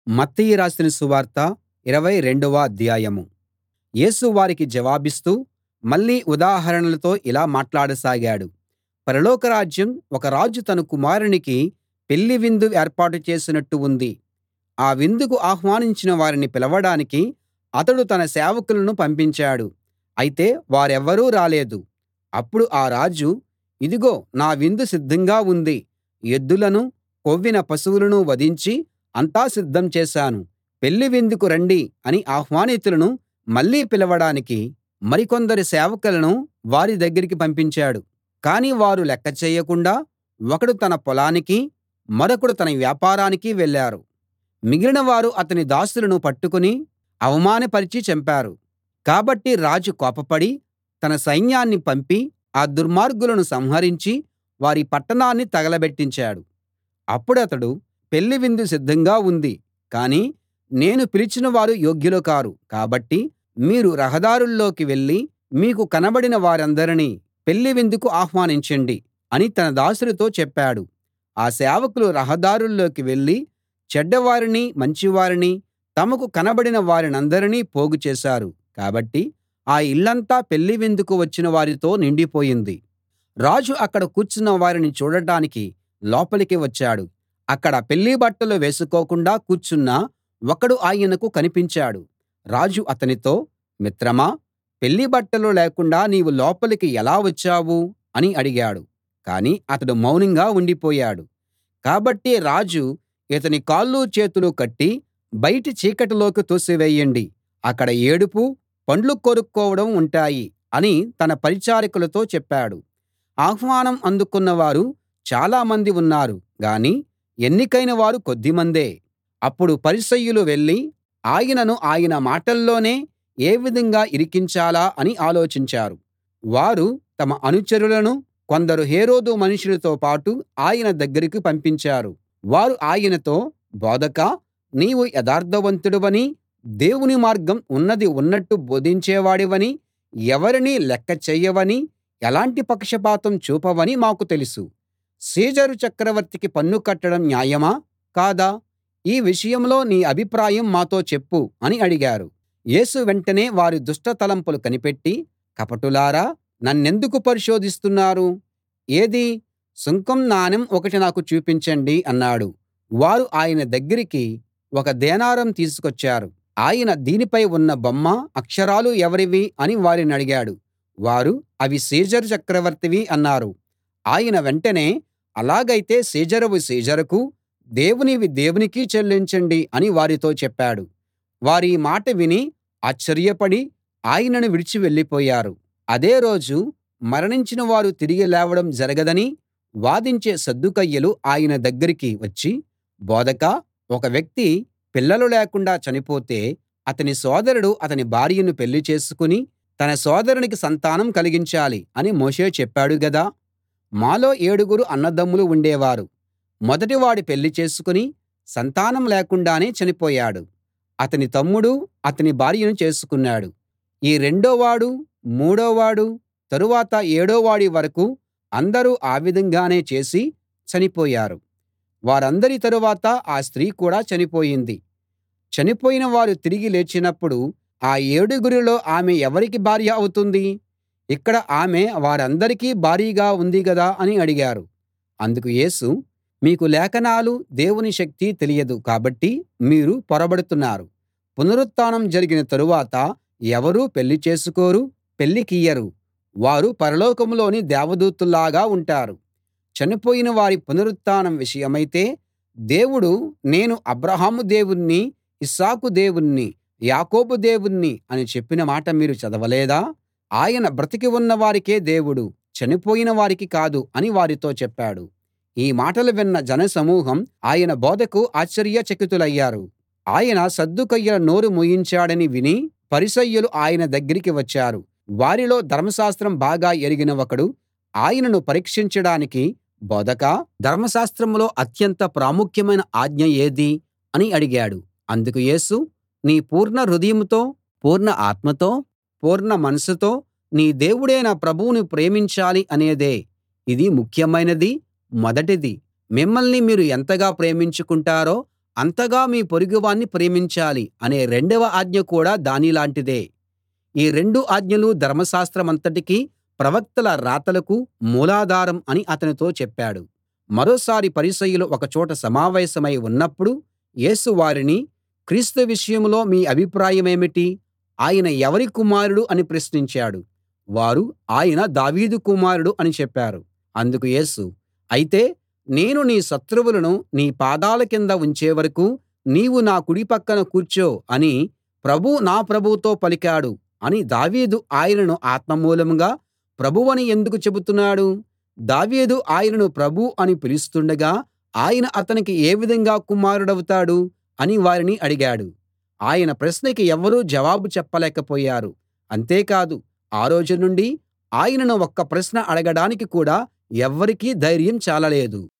మత్తయి రాసిన సువార్త ఇరవై రెండవ అధ్యాయం యేసు వారికి జవాబిస్తూ మళ్ళీ ఉదాహరణలతో ఇలా మాట్లాడసాగాడు పరలోక రాజ్యం ఒక రాజు తన కుమారునికి పెళ్లి విందు ఏర్పాటు చేసినట్టు ఉంది ఆ విందుకు ఆహ్వానించిన వారిని పిలవడానికి అతడు తన సేవకులను పంపించాడు అయితే వారెవ్వరూ రాలేదు అప్పుడు ఆ రాజు ఇదిగో నా విందు సిద్ధంగా ఉంది ఎద్దులనూ కొవ్విన పశువులనూ వధించి అంతా సిద్ధం చేశాను పెళ్లి విందుకు రండి అని ఆహ్వానితులను మళ్ళీ పిలవడానికి మరికొందరు సేవకులను వారి దగ్గరికి పంపించాడు కాని వారు లెక్క చేయకుండా ఒకడు తన పొలానికీ మరొకడు తన వ్యాపారానికీ వెళ్ళారు మిగిలిన వారు అతని దాసులను పట్టుకుని అవమానపరిచి చంపారు కాబట్టి రాజు కోపపడి తన సైన్యాన్ని పంపి ఆ దుర్మార్గులను సంహరించి వారి పట్టణాన్ని తగలబెట్టించాడు అప్పుడతడు పెళ్లి విందు సిద్ధంగా ఉంది కానీ నేను పిలిచిన వారు యోగ్యులు కారు కాబట్టి మీరు రహదారుల్లోకి వెళ్ళి మీకు కనబడిన వారందరినీ పెళ్లి విందుకు ఆహ్వానించండి అని తన దాసులతో చెప్పాడు ఆ సేవకులు రహదారుల్లోకి వెళ్ళి చెడ్డవారిని మంచివారిని తమకు కనబడిన వారినందరినీ పోగు చేశారు కాబట్టి ఆ ఇల్లంతా పెళ్లి విందుకు వచ్చిన వారితో నిండిపోయింది రాజు అక్కడ కూర్చున్న వారిని చూడటానికి లోపలికి వచ్చాడు అక్కడ పెళ్లి బట్టలు వేసుకోకుండా కూర్చున్న ఒకడు ఆయనకు కనిపించాడు రాజు అతనితో మిత్రమా పెళ్లి బట్టలు లేకుండా నీవు లోపలికి ఎలా వచ్చావు అని అడిగాడు కానీ అతడు మౌనంగా ఉండిపోయాడు కాబట్టి రాజు ఇతని కాళ్ళు చేతులు కట్టి బయటి చీకటిలోకి తోసివేయండి అక్కడ ఏడుపు పండ్లు కొరుక్కోవడం ఉంటాయి అని తన పరిచారకులతో చెప్పాడు ఆహ్వానం అందుకున్న వారు చాలామంది ఉన్నారు గాని ఎన్నికైన వారు కొద్దిమందే అప్పుడు పరిసయ్యులు వెళ్ళి ఆయనను ఆయన మాటల్లోనే ఏ విధంగా ఇరికించాలా అని ఆలోచించారు వారు తమ అనుచరులను కొందరు హేరోదు మనుషులతో పాటు ఆయన దగ్గరికి పంపించారు వారు ఆయనతో బోధకా నీవు యథార్థవంతుడివనీ దేవుని మార్గం ఉన్నది ఉన్నట్టు బోధించేవాడివనీ ఎవరినీ లెక్క చెయ్యవనీ ఎలాంటి పక్షపాతం చూపవనీ మాకు తెలుసు సీజరు చక్రవర్తికి పన్ను కట్టడం న్యాయమా కాదా ఈ విషయంలో నీ అభిప్రాయం మాతో చెప్పు అని అడిగారు యేసు వెంటనే వారి దుష్ట తలంపులు కనిపెట్టి కపటులారా నన్నెందుకు పరిశోధిస్తున్నారు ఏది సుంకం నాణెం ఒకటి నాకు చూపించండి అన్నాడు వారు ఆయన దగ్గరికి ఒక దేనారం తీసుకొచ్చారు ఆయన దీనిపై ఉన్న బొమ్మ అక్షరాలు ఎవరివి అని వారినడిగాడు వారు అవి సీజరు చక్రవర్తివి అన్నారు ఆయన వెంటనే అలాగైతే సీజరువి సీజరుకు దేవునివి దేవునికి చెల్లించండి అని వారితో చెప్పాడు వారీ మాట విని ఆశ్చర్యపడి ఆయనను విడిచి వెళ్ళిపోయారు అదే రోజు మరణించిన వారు తిరిగి లేవడం జరగదని వాదించే సద్దూకయ్యులు ఆయన దగ్గరికి వచ్చి బోధకా ఒక వ్యక్తి పిల్లలు లేకుండా చనిపోతే అతని సోదరుడు అతని భార్యను పెళ్లి చేసుకుని తన సోదరునికి సంతానం కలిగించాలి అని మోషే చెప్పాడు గదా మాలో ఏడుగురు అన్నదమ్ములు ఉండేవారు మొదటివాడు పెళ్లి చేసుకుని సంతానం లేకుండానే చనిపోయాడు అతని తమ్ముడు అతని భార్యను చేసుకున్నాడు ఈ రెండోవాడు మూడోవాడు తరువాత ఏడోవాడి వరకూ అందరూ ఆ విధంగానే చేసి చనిపోయారు వారందరి తరువాత ఆ స్త్రీ కూడా చనిపోయింది చనిపోయిన వారు తిరిగి లేచినప్పుడు ఆ ఏడుగురిలో ఆమె ఎవరికి భార్య అవుతుంది ఇక్కడ ఆమె వారందరికీ భార్యగా ఉంది గదా అని అడిగారు అందుకు యేసు మీకు లేఖనాలు దేవుని శక్తి తెలియదు కాబట్టి మీరు పొరబడుతున్నారు పునరుత్థానం జరిగిన తరువాత ఎవరూ పెళ్లి చేసుకోరు పెళ్లికియ్యరు వారు పరలోకంలోని దేవదూతల్లాగా ఉంటారు చనిపోయిన వారి పునరుత్థానం విషయమైతే దేవుడు నేను అబ్రాహాము దేవుణ్ణి ఇస్సాకు దేవుణ్ణి యాకోబు దేవుణ్ణి అని చెప్పిన మాట మీరు చదవలేదా ఆయన బ్రతికి ఉన్న వారికే దేవుడు చనిపోయిన వారికి కాదు అని వారితో చెప్పాడు ఈ మాటలు విన్న జనసమూహం ఆయన బోధకు ఆశ్చర్యచకితులయ్యారు ఆయన సద్దూకయ్యుల నోరు మూయించాడని విని పరిసయ్యులు ఆయన దగ్గరికి వచ్చారు వారిలో ధర్మశాస్త్రం బాగా ఎరిగిన ఒకడు ఆయనను పరీక్షించడానికి బోధకా ధర్మశాస్త్రంలో అత్యంత ప్రాముఖ్యమైన ఆజ్ఞ ఏది అని అడిగాడు అందుకు యేసు నీ పూర్ణ హృదయంతో పూర్ణ ఆత్మతో పూర్ణ మనసుతో నీ దేవుడైన ప్రభువును ప్రేమించాలి అనేదే ఇది ముఖ్యమైనది మొదటిది మిమ్మల్ని మీరు ఎంతగా ప్రేమించుకుంటారో అంతగా మీ పొరుగువాణ్ణి ప్రేమించాలి అనే రెండవ ఆజ్ఞ కూడా దానిలాంటిదే ఈ రెండు ఆజ్ఞలూ ధర్మశాస్త్రమంతటికీ ప్రవక్తల రాతలకు మూలాధారం అని అతనితో చెప్పాడు మరోసారి పరిసయ్యులు ఒక చోట సమావేశమై ఉన్నప్పుడు యేసు వారిని క్రీస్తు విషయంలో మీ అభిప్రాయమేమిటి ఆయన ఎవరి కుమారుడు అని ప్రశ్నించాడు వారు ఆయన దావీదు కుమారుడు అని చెప్పారు అందుకు యేసు అయితే నేను నీ శత్రువులను నీ పాదాల కింద ఉంచే వరకూ నీవు నా కుడి పక్కన కూర్చో అని ప్రభువు నా ప్రభువుతో పలికాడు అని దావీదు ఆయనను ఆత్మ మూలంగా ప్రభువని ఎందుకు చెబుతున్నాడు దావీదు ఆయనను ప్రభూ అని పిలుస్తుండగా ఆయన అతనికి ఏ విధంగా కుమారుడవుతాడు అని వారిని అడిగాడు ఆయన ప్రశ్నకి ఎవ్వరూ జవాబు చెప్పలేకపోయారు అంతేకాదు ఆ రోజు నుండి ఆయనను ఒక్క ప్రశ్న అడగడానికి కూడా ఎవ్వరికీ ధైర్యం చాలలేదు